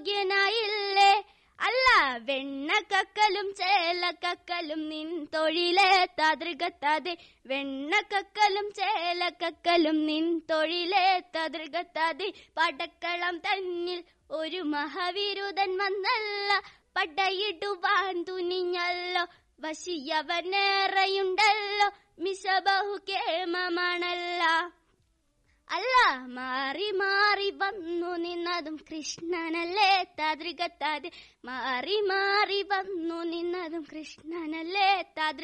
യോഗ്യനായില്ലേ അല്ല വെണ്ണക്കക്കലും ചേലക്കക്കലും നിൻ തൊഴിലെ തതൃകത്താതെ വെണ്ണക്കക്കലും ചേലക്കക്കലും നിൻ തൊഴിലെ തതൃകത്താതെ പടക്കളം തന്നിൽ ഒരു മഹാവിരുദൻ വന്നല്ല പടയിടുവാൻ തുനിഞ്ഞല്ലോ വശിയവനേറെയുണ്ടല്ലോ മിശ ബഹുകേമമാണല്ല അല്ല മാറി മാറി വന്നു നിന്നതും കൃഷ്ണനല്ലേ താതൃകത്താതെ മാറി മാറി വന്നു നിന്നതും കൃഷ്ണനല്ലേ താതൃ